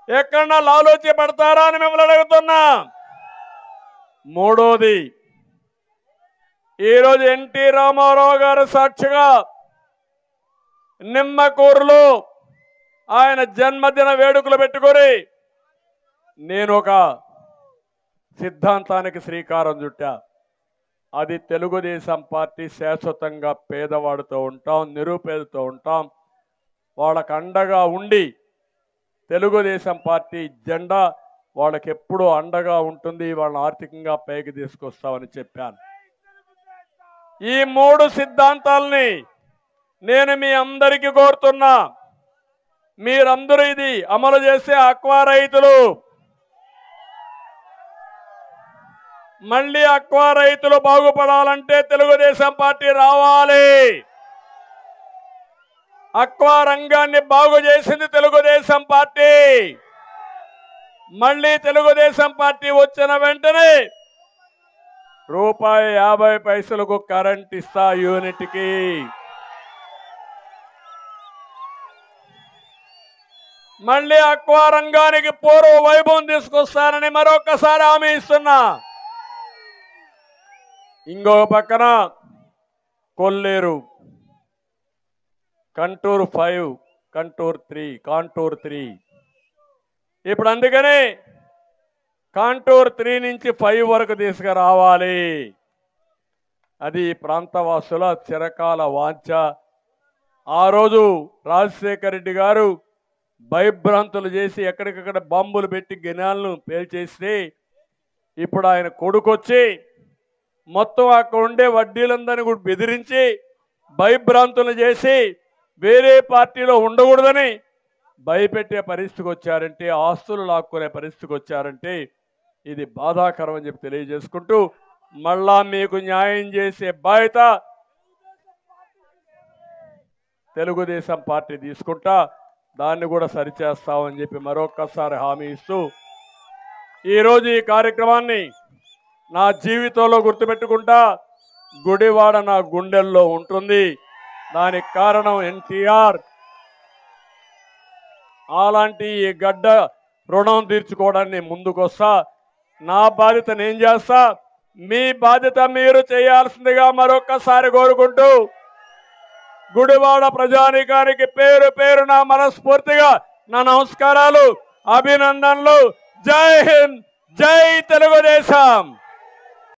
ఎక్కడన్నా లాలోచి పడతారా అని మిమ్మల్ని అడుగుతున్నా మూడోది ఈరోజు ఎన్టీ రామారావు గారు సాక్షిగా నిమ్మకూరులో ఆయన జన్మదిన వేడుకలు పెట్టుకొని నేను ఒక సిద్ధాంతానికి శ్రీకారం చుట్టా అది తెలుగుదేశం పార్టీ శాశ్వతంగా పేదవాడితో ఉంటాం నిరుపేదతో ఉంటాం వాళ్ళకు అండగా ఉండి తెలుగుదేశం పార్టీ జెండా వాళ్ళకి ఎప్పుడూ అండగా ఉంటుంది వాళ్ళని ఆర్థికంగా పైకి తీసుకొస్తామని చెప్పాను ఈ మూడు సిద్ధాంతాలని నేను మీ అందరికీ కోరుతున్నా మీరందరూ ఇది అమలు చేసే అక్వా రైతులు మళ్ళీ అక్వా రైతులు బాగుపడాలంటే తెలుగుదేశం పార్టీ రావాలి అక్వా రంగాన్ని బాగు చేసింది తెలుగుదేశం పార్టీ మళ్ళీ తెలుగుదేశం పార్టీ వచ్చిన వెంటనే రూపాయి యాభై పైసలకు కరెంట్ ఇస్తా యూనిట్కి మళ్ళీ అక్వా రంగానికి పూర్వ వైభవం తీసుకొస్తానని మరొకసారి హామీ ఇస్తున్నా ఇంకో పక్కన Kolleru contour five contour three contour three ఇప్పుడు అందుకని కాంటూర్ త్రీ నుంచి ఫైవ్ వరకు తీసుకురావాలి అది ఈ ప్రాంతవాసుల చిరకాల వాంఛ ఆ రోజు రాజశేఖర రెడ్డి గారు భయభ్రాంతులు చేసి ఎక్కడికక్కడ బాంబులు పెట్టి గినాలను పేల్చేస్తే ఇప్పుడు ఆయన కొడుకొచ్చి మొత్తం అక్కడ ఉండే వడ్డీలందరినీ కూడా బెదిరించి భయభ్రాంతులు చేసి వేరే పార్టీలో ఉండకూడదని భయపెట్టే పరిస్థితికి వచ్చారంటే ఆస్తులు లాక్కునే పరిస్థితికి వచ్చారంటే ఇది బాధాకరం అని చెప్పి తెలియజేసుకుంటూ మళ్ళా మీకు న్యాయం చేసే బాధ్యత తెలుగుదేశం పార్టీ తీసుకుంటా దాన్ని కూడా సరిచేస్తామని చెప్పి మరొక్కసారి హామీ ఇస్తూ ఈరోజు ఈ కార్యక్రమాన్ని నా జీవితంలో గుర్తుపెట్టుకుంటా గుడివాడ నా గుండెల్లో ఉంటుంది దానికి కారణం ఎన్టీఆర్ అలాంటి ఈ గడ్డ రుణం తీర్చుకోవడానికి ముందుకొస్తా నా బాధ్యత నేను చేస్తా మీ బాధ్యత మీరు చేయాల్సిందిగా మరొక్కసారి కోరుకుంటూ గుడివాడ ప్రజానీకానికి పేరు పేరు నా మనస్ఫూర్తిగా నా నమస్కారాలు అభినందనలు జై హింద్ జై తెలుగుదేశం